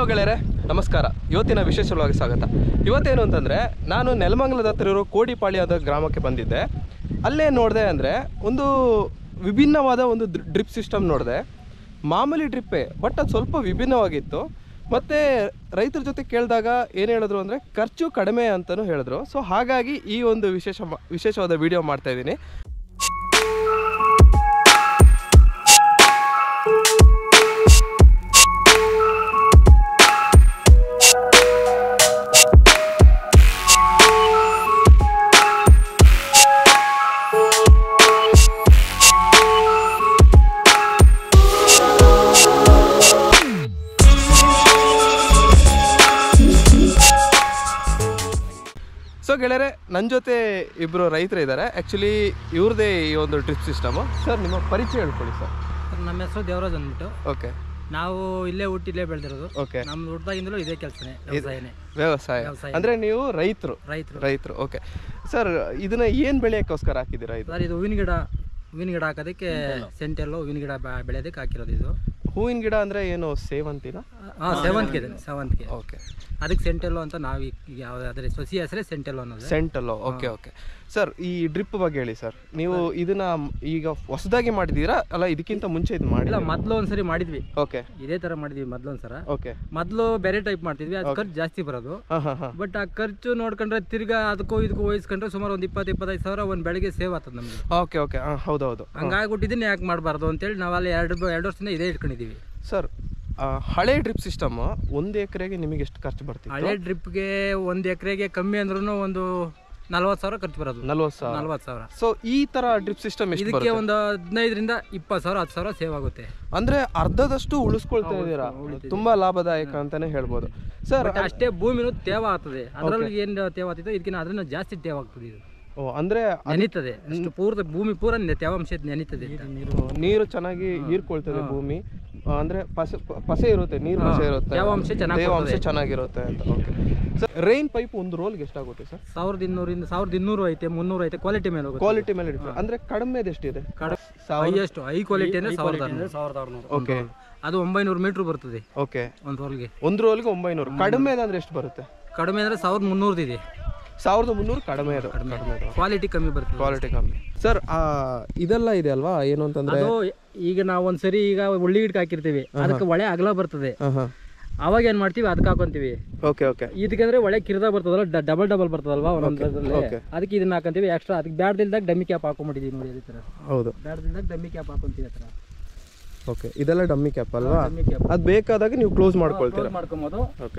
ಗೆಳೆಯರೆ ನಮಸ್ಕಾರ ಇವತ್ತಿನ ವಿಶೇಷವಾಗಿ ಸ್ವಾಗತ ಇವತ್ತೇನು ಅಂತಂದರೆ ನಾನು ನೆಲಮಂಗಲದ ಹತ್ರ ಇರೋ ಕೋಡಿಪಾಳ್ಯದ ಗ್ರಾಮಕ್ಕೆ ಬಂದಿದ್ದೆ ಅಲ್ಲೇ ನೋಡಿದೆ ಅಂದರೆ ಒಂದು ವಿಭಿನ್ನವಾದ ಒಂದು ಡ್ರಿಪ್ ಸಿಸ್ಟಮ್ ನೋಡಿದೆ ಮಾಮೂಲಿ ಡ್ರಿಪ್ಪೇ ಬಟ್ ಅದು ಸ್ವಲ್ಪ ವಿಭಿನ್ನವಾಗಿತ್ತು ಮತ್ತು ರೈತರ ಜೊತೆ ಕೇಳಿದಾಗ ಏನು ಹೇಳಿದ್ರು ಅಂದರೆ ಖರ್ಚು ಕಡಿಮೆ ಅಂತಲೂ ಹೇಳಿದ್ರು ಸೊ ಹಾಗಾಗಿ ಈ ಒಂದು ವಿಶೇಷ ಮಾ- ವಿಶೇಷವಾದ ವಿಡಿಯೋ ಮಾಡ್ತಾ ಇದ್ದೀನಿ ಸೊ ಗೆಳೆಯರೆ ನನ್ನ ಜೊತೆ ಇಬ್ಬರು ರೈತರು ಇದ್ದಾರೆ ಆ್ಯಕ್ಚುಲಿ ಇವ್ರದ್ದೇ ಈ ಒಂದು ಡ್ರಿಪ್ ಸಿಸ್ಟಮು ಸರ್ ನಿಮ್ಮ ಪರಿಚಯ ಹೇಳ್ಕೊಳ್ಳಿ ಸರ್ ಸರ್, ನಮ್ಮ ಹೆಸರು ದೇವರಾಜ್ ಅಂದ್ಬಿಟ್ಟು ಓಕೆ ನಾವು ಇಲ್ಲೇ ಹುಟ್ಟಿ ಇಲ್ಲೇ ಬೆಳೆದಿರೋದು ಓಕೆ ನಮ್ಮ ಹುಟ್ಟಾಗಿಂದಲೂ ಇದೇ ಕೆಲಸನೇ ವ್ಯವಸಾಯನೇ ವ್ಯವಸಾಯ ವ್ಯವಸಾಯ. ಅಂದರೆ ನೀವು ರೈತರು ರೈತರು ರೈತರು ಓಕೆ ಸರ್ ಇದನ್ನ ಏನು ಬೆಳೆಯೋಕ್ಕೋಸ್ಕರ ಹಾಕಿದ್ದೀರಾ ಇದು ಸರ್ ಇದು ಹೂವಿನ ಗಿಡ ಹೂವಿನ ಗಿಡ ಹಾಕೋದಕ್ಕೆ ಸೆಂಟೆಲ್ಲೋ ಹೂವಿನ ಗಿಡ ಬೆ- ಬೆಳೆಯೋದಕ್ಕೆ ಹಾಕಿರೋದು ಇದು ಹೂವಿನ ಗಿಡ ಅಂದರೆ ಏನು ಸೇವಂತಿನ ಹಾಂ ಸೇವಂತಿಗೆ ಇದೆ ಸೇವಂತಿಗೆ ಓಕೆ ಅದಕ್ಕೆ ಸೆಂಟೆಲ್ಲೋ ಅಂತ ನಾವು ಈಗ ಯಾವ ಅದ್ರ ಸೊಸಿ ಹೆಸರೇ ಸೆಂಟೆಲ್ಲೋ ಅನ್ನೋದು ಸೆಂಟಲ್ಲೋ ಓಕೆ ಓಕೆ ಸರ್ ಈ ಡ್ರಿಪ್ ಬಗ್ಗೆ ಹೇಳಿ ಸರ್ ನೀವು ಇದನ್ನ ಈಗ ಹೊಸದಾಗಿ ಮಾಡಿದ್ದೀರಾ ಅಲ್ಲ ಇದಕ್ಕಿಂತ ಮುಂಚೆ ಇದು ಇಲ್ಲ ಮಾಡಿಲ್ಲ ಮೊದಲು ಒಂದ್ಸರಿ ಮಾಡಿದ್ವಿ ಓಕೆ ಇದೇ ಥರ ಮಾಡಿದ್ವಿ ಮೊದಲು ಒಂದ್ಸರ ಓಕೆ ಮೊದಲು ಬೇರೆ ಟೈಪ್ ಮಾಡ್ತಿದ್ವಿ ಅದು ಖರ್ಚು ಜಾಸ್ತಿ ಬರೋದು ಹಾಂ ಹಾಂ ಹಾಂ ಬಟ್ ಆ ಖರ್ಚು ನೋಡ್ಕೊಂಡ್ರೆ ತಿರ್ಗಾ ಅದಕ್ಕೂ ಇದಕ್ಕೂ ವಹಿಸ್ಕೊಂಡ್ರೆ ಸುಮಾರು ಒಂದು ಇಪ್ಪತ್ತು ಇಪ್ಪತ್ತೈದು ಸಾವಿರ ಒಂದು ಬೆಳಗ್ಗೆ ಸೇವ್ ಆಗ್ತದೆ ನಮಗೆ ಓಕೆ ಓಕೆ ಹಾಂ ಹೌದು ಹೌದು ಹಂಗಾಗ್ಬಿಟ್ಟು ಇದನ್ನ ಯಾಕೆ ಮಾಡಬಾರ್ದು ಅಂತೇಳಿ ನಾವು ಅಲ್ಲಿ ಎರಡು ಎರಡು ವರ್ಷದಿಂದ ಇದೇ ಇಟ್ಕೊಂಡಿದ್ದೀವಿ ಸರ್ ಆ, ಹಳೆ ಡ್ರಿಪ್ ಸಿಸ್ಟಮ್ ಒಂದು ಎಕರೆಗೆ ನಿಮಗೆ ಎಷ್ಟು ಖರ್ಚು ಬರ್ತಿತ್ತು ಹಳೆ ಡ್ರಿಪ್ಗೆ ಒಂದು ಎಕರೆಗೆ ಕಮ್ಮಿ ಅಂದ್ರೂ ಒಂದು ನಲ್ವತ್ತು ಸಾವಿರ ಖರ್ಚು ಬರೋದು ನಲ್ವತ್ತು ಸಾವಿರ ನಲ್ವತ್ತು ಸಾವಿರ ಸೊ ಈ ತರ ಡ್ರಿಪ್ ಸಿಸ್ಟಮ್ ಎಷ್ಟು ಇದಕ್ಕೆ ಬರುತ್ತೆ ಒಂದು ಹದಿನೈದರಿಂದ ಇಪ್ಪತ್ತು ಸಾವಿರ ಹತ್ತು ಸಾವಿರ ಸೇವ್ ಆಗುತ್ತೆ ಅಂದ್ರೆ ಅರ್ಧದಷ್ಟು ಉಳಿಸ್ಕೊಳ್ತಾ ಇದ್ದೀರಾ ತುಂಬಾ ಲಾಭದಾಯಕ ಅಂತಾನೆ ಹೇಳ್ಬೋದು ಸರ್ ಬಟ್ ಅಷ್ಟೇ ಭೂಮಿನೂ ತೇವ ಆಗ್ತದೆ ಅದರಲ್ಲಿ ಏನು ತೇವ ಆಗ್ತಿದೆ ಇದಕ್ಕಿಂತ ಅದರಿಂದ ಜಾಸ್ತಿ ತೇವ ಆಗ್ತದೆ ಇದು ಓ, ಅಂದ್ರೆ ನೆನೀತದೆ ಅಷ್ಟು ಪೂರ್ತಿ ಭೂಮಿ ಪೂರ ನೆ- ತೇವಾಂಶ ನೆನೀತದೆ ನೀರು ಚೆನ್ನಾಗಿ ಹೀರ್ಕೊಳ್ತದೆ ಭೂಮಿ ಆ, ಅಂದ್ರೆ ಪಸೆ ಪ- ಪಸೆ ಇರುತ್ತೆ ನೀರು ಪಸೆ ಇರುತ್ತೆ ತೇವಾಂಶ ಚೆನ್ನಾಗಿ ತೇವಾಂಶ ಚೆನ್ನಾಗಿರುತ್ತೆ ಅಂತ ಓಕೆ ಸರ್ ರೈನ್ ಪೈಪ್ ಒಂದು ರೋಲ್ಗೆ ಎಷ್ಟಾಗುತ್ತೆ ಸರ್ ಸಾವಿರದ ಇನ್ನೂರಿಂದ ಸಾವಿರದ ಇನ್ನೂರು ಐತೆ ಮುನ್ನೂರು ಐತೆ ಕ್ವಾಲಿಟಿ ಮೇಲೆ ಹೋಗುತ್ತೆ ಕ್ವಾಲಿಟಿ ಮೇಲೆ ಡಿಫ್ರೆಂಟ್ ಅಂದ್ರೆ ಕಡಿಮೆದು ಎಷ್ಟಿದೆ ಹೈಯೆಸ್ಟ್ ಹೈ ಕ್ವಾಲಿಟಿ ಅಂದರೆ ಸಾವಿರದ ಆರುನೂರು ಸಾವಿರದ ಆರುನೂರು ಓಕೆ ಅದು ಒಂಬೈನೂರು ಮೀಟ್ರ್ ಬರ್ತದೆ ಓಕೆ ಒಂದು ರೋಲ್ಗೆ ಒಂದು ರೋಲ್ಗೆ ಒಂಬೈನೂರು ಕಡಿಮೆ ಅಂದ್ರೆ ಎಷ್ಟು ಬರುತ್ತೆ ಕಡಿಮೆ ಅಂದರೆ ಸಾವಿರದ ಮುನ್ನೂರದ್ದು ಇದೆ ಸಾವಿರದ ಮುನ್ನೂರು ಕಡಿಮೆ ಅದು ಕಡಿಮೆ ಅದು ಕ್ವಾಲಿಟಿ ಕಮ್ಮಿ ಬರ್ತದೆ ಕ್ವಾಲಿಟಿ ಕಮ್ಮಿ ಸರ್ ಇದೆಲ್ಲ ಇದೆ ಅಲ್ವಾ ಏನು ಅಂತಂದ್ರೆ ಅದು ಈಗ ನಾವು ಒಂದ್ಸರಿ ಈಗ ಉಳ್ಳಿ ಗಿಡಕ್ಕೆ ಹಾಕಿರ್ತೀವಿ ಅದಕ್ಕೆ ಒಳೆ ಅಗಲ ಬರ್ತದೆ ಹಾಂ ಹಾಂ ಅವಾಗ ಏನ್ ಮಾಡ್ತೀವಿ ಅದಕ್ಕೆ ಹಾಕೊಂತೀವಿ ಓಕೆ ಓಕೆ ಇದಕ್ಕಂದ್ರೆ ಒಳೆ ಕಿರ್ದ ಬರ್ತದಲ್ಲ ಡಬಲ್ ಡಬಲ್ ಬರ್ತದಲ್ವಾ ಒಂದೊಂದ್ರಲ್ಲಿ okay. ಅದಕ್ಕೆ ಇದನ್ನ ಹಾಕೊಂತೀವಿ ಎಕ್ಸ್ಟ್ರಾ ಅದಕ್ಕೆ ಬ್ಯಾಡ್ದಿಲ್ದಾಗ ಡಮ್ಮಿ ಕ್ಯಾಪ್ ಹಾಕೊಂಡ್ಬಿಟ್ಟಿದೀವಿ ನೋಡಿ ಅದೇ ಥರ ಹೌದು ಬ್ಯಾಡ್ದಿಲ್ದಾಗ ಡಮ್ಮಿ ಕ್ಯಾಪ್ ಹಾಕೊಂತೀವಿ ಆ ಥರ ಓಕೆ ಇದೆಲ್ಲ ಡಮ್ಮಿ ಕ್ಯಾಪ್ ಅಲ್ವಾ ಡಮ್ಮಿ ಕ್ಯಾಪ್ ಅದು ಬೇಕಾದಾಗ ನೀವು ಕ್ಲೋಸ್ ಮಾಡ್ಕೊಳ್ತೀರಾ ಮಾಡ್ಕೊಬೋದು ಓಕೆ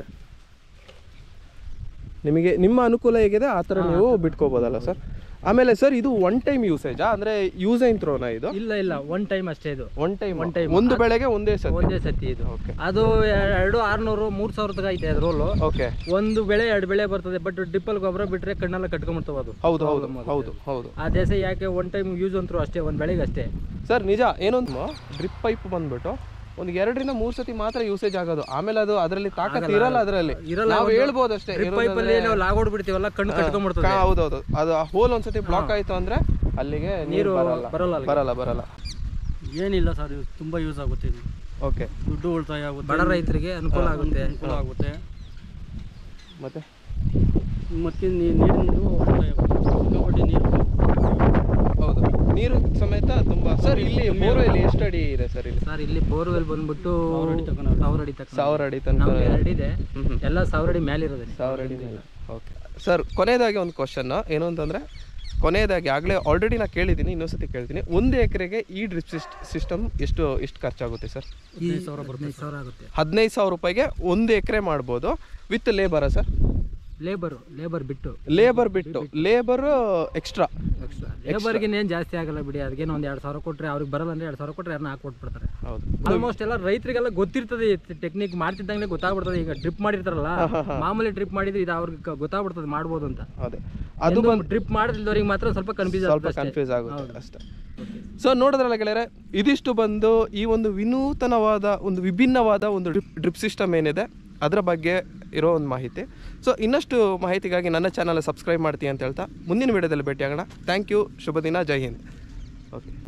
ನಿಮಗೆ ನಿಮ್ಮ ಅನುಕೂಲ ಹೇಗಿದೆ ಆ ಥರ ನೀವು ಬಿಟ್ಕೋಬೋದಲ್ಲ ಸರ್ ಆಮೇಲೆ ಸರ್ ಇದು ಒನ್ ಟೈಮ್ ಯೂಸೇಜಾ ಅಂದರೆ ಯೂಸ್ ಆ್ಯಂಡ್ ಥ್ರೋನಾ ಇದು ಇಲ್ಲ ಇಲ್ಲ ಒನ್ ಟೈಮ್ ಅಷ್ಟೇ ಇದು ಒನ್ ಟೈಮ್ One time. ಒಂದು ಬೆಳೆಗೆ ಒಂದೇ ಸತಿ ಒಂದೇ ಸತಿ ಇದು ಓಕೆ ಅದು ಎರಡು ಆರ್ನೂರು ಮೂರ್ ಸಾವಿರದ ಐತೆ ಅದು ರೋಲು ಓಕೆ ಒಂದು ಬೆಳೆ ಎರಡು ಬೆಳೆ ಬರ್ತದೆ ಬಟ್ ಡಿಪ್ಪಲ್ ಗೊಬ್ಬರ ಬಿಟ್ರೆ ಕಣ್ಣೆಲ್ಲ ಕಟ್ಕೊಂಡ್ಬಿಡ್ತಾವ ಅದು ಹೌದು ಹೌದು ಹೌದು ಹೌದು ಆ ದೇಶ ಯಾಕೆ ಒನ್ ಟೈಮ್ ಯೂಸ್ ಅಂತೂ ಅಷ್ಟೇ ಒಂದು ಬೆಳೆಗೆ ಅಷ್ಟೇ ಸರ್ ನಿಜ ಏನೊಂದು ಡ್ರಿಪ್ ಪೈಪ್ ಬಂದ್ಬಿಟ್ಟು ಒಂದು ಎರಡರಿಂದ ಮೂರು ಸತಿ ಮಾತ್ರ ಯೂಸೇಜ್ ಆಗೋದು ಆಮೇಲೆ ಅದು ಅದರಲ್ಲಿ ತಾಕತ್ ಇರಲ್ಲ ಅದರಲ್ಲಿ ಇರಲ್ಲ, ನಾವು ಒಂದು ಹೇಳ್ಬೋದು ಅಷ್ಟೇ ಡ್ರಿಪ್ ಪೈಪಲ್ಲಿ ನಾವು ಲಾಗೋಡ್ ಬಿಡ್ತೀವಲ್ಲ ಕಣ್ಣು ಕಟ್ಕೊಂಡ್ಬಿಡ್ತದೆ ಹೌದೌದು ಅದು ಹೋಲ್ ಒಂದ್ಸತಿ ಬ್ಲಾಕ್ ಆಯ್ತು ಅಂದ್ರೆ ಅಲ್ಲಿಗೆ ನೀರು ಬರಲ್ಲ ಬರಲ್ಲ ಅಲ್ಲಿಗೆ. ಬರಲ್ಲ ಬರಲ್ಲ ಏನಿಲ್ಲ ಸರ್ ಇದು ತುಂಬ ಯೂಸ್ ಆಗುತ್ತೆ ಇದು ಓಕೆ ದುಡ್ಡು ಉಳಿತಾಯ ಆಗುತ್ತೆ ಬಡ ರೈತರಿಗೆ ಅನುಕೂಲ ಆಗುತ್ತೆ ಅನುಕೂಲ ಆಗುತ್ತೆ ಮತ್ತೆ ಮತ್ತು ನೀರಿಂದು ಉಳಿತಾಯ ಆಗುತ್ತೆ ಸಿಕ್ಕಾಪಟ್ಟೆ ನೀರು ಹೌದು ನೀರು ಸಮೇತ ತುಂಬಾ ಸರ್ ಇಲ್ಲಿ ಬೋರ್ವೆಲ್ ಎಷ್ಟು ಅಡಿ ಇದೆ ಸರ್ ಇಲ್ಲಿ ಸರ್ ಇಲ್ಲಿ ಬೋರ್ವೆಲ್ ಬಂದ್ಬಿಟ್ಟು ಸಾವಿರ ಅಡಿ ತನಕ ಸಾವಿರ ಅಡಿ ತನಕ ನಮ್ಗೆ ಎರಡು ಇದೆ ಎಲ್ಲ ಸಾವಿರ ಅಡಿ ಮೇಲೆ ಇರೋದೇ ಸಾವಿರ ಅಡಿ ಓಕೆ ಸರ್ ಕೊನೆಯದಾಗಿ ಒಂದು ಕ್ವಶನ್ ಏನು ಅಂತಂದ್ರೆ ಕೊನೆಯದಾಗಿ ಆಗಲೇ ಆಲ್ರೆಡಿ ನಾ ಕೇಳಿದ್ದೀನಿ ಇನ್ನೊಂದ್ಸತಿ ಕೇಳ್ತೀನಿ ಒಂದು ಎಕರೆಗೆ ಈ ಡ್ರಿಪ್ ಸಿಸ್ಟಮ್ ಎಷ್ಟು ಎಷ್ಟು ಖರ್ಚಾಗುತ್ತೆ ಸರ್ ಹದಿನೈದು ಸಾವಿರ ಹದಿನೈದು ಸಾವಿರ ಆಗುತ್ತೆ ಹದಿನೈದು ಸಾವಿರ ರೂಪಾಯಿಗೆ ಒಂದು ಎಕರೆ ಮಾಡ್ಬೋದು ವಿತ್ ಲೇಬರಾ ಸರ್ ಲೇಬರು ಲೇಬರ್ ಬಿಟ್ಟು ಲೇಬರ್ ಬಿಟ್ಟು ಲೇಬರ್ ಎಕ್ಸ್ಟ್ರಾ ಎಕ್ಸ್ಟ್ರಾ ಲೇಬರ್ಗೆ ಏನು ಜಾಸ್ತಿ ಆಗಲ್ಲ ಬಿಡಿ ಅದಕ್ಕೇನು ಒಂದು ಎರಡು ಸಾವಿರ ಕೊಟ್ಟರೆ ಅವ್ರಿಗೆ ಬರಲ್ಲ ಅಂದ್ರೆ ಎರಡು ಸಾವಿರ ಕೊಟ್ಟರೆ ಯಾರನ್ನ ಹಾಕೊಟ್ಬಿಡ್ತಾರೆ ಹೌದು ಆಲ್ಮೋಸ್ಟ್ ಎಲ್ಲ ರೈತರಿಗೆಲ್ಲ ಗೊತ್ತಿರ್ತದೆ ಟೆಕ್ನಿಕ್ ಮಾಡ್ತಿದ್ದಂಗೆ ಗೊತ್ತಾಗ್ಬಿಡ್ತದೆ ಈಗ ಡ್ರಿಪ್ ಮಾಡಿರ್ತಾರಲ್ಲ ಮಾಮೂಲಿ ಡ್ರಿಪ್ ಮಾಡಿದ್ರೆ ಇದು ಅವ್ರಿಗೆ ಗ- ಗೊತ್ತಾಗ್ಬಿಡ್ತದೆ ಮಾಡ್ಬೋದು ಅಂತ ಅದೇ ಅದು ಬಂದು ಡ್ರಿಪ್ ಮಾಡಿಲ್ದವ್ರಿಗೆ ಮಾತ್ರ ಸ್ವಲ್ಪ ಕನ್ಫ್ಯೂಸ್ ಸ್ವಲ್ಪ ಕನ್ಫ್ಯೂಸ್ ಆಗುತ್ತೆ ಅಷ್ಟೇ ಸೊ ನೋಡಿದ್ರಲ್ಲ ಗೆಳೆಯರೆ ಇದಿಷ್ಟು ಬಂದು ಈ ಒಂದು ವಿನೂತನವಾದ ಒಂದು ವಿಭಿನ್ನವಾದ ಒಂದು ಡ್ರಿಪ್ ಡ್ರಿಪ್ ಸಿಸ್ಟಮ್ ಏನಿದೆ ಅದರ ಬಗ್ಗೆ ಇರೋ ಒಂದು ಮಾಹಿತಿ ಸೊ ಇನ್ನಷ್ಟು ಮಾಹಿತಿಗಾಗಿ ನನ್ನ ಚಾನಲ್ ಸಬ್ಸ್ಕ್ರೈಬ್ ಮಾಡ್ತೀನಿ ಅಂತ ಹೇಳ್ತಾ ಮುಂದಿನ ವಿಡಿಯೋದಲ್ಲಿ ಭೇಟಿಯಾಗೋಣ ಥ್ಯಾಂಕ್ ಯು ಶುಭ ದಿನ ಜೈ ಹಿಂದ್ ಓಕೆ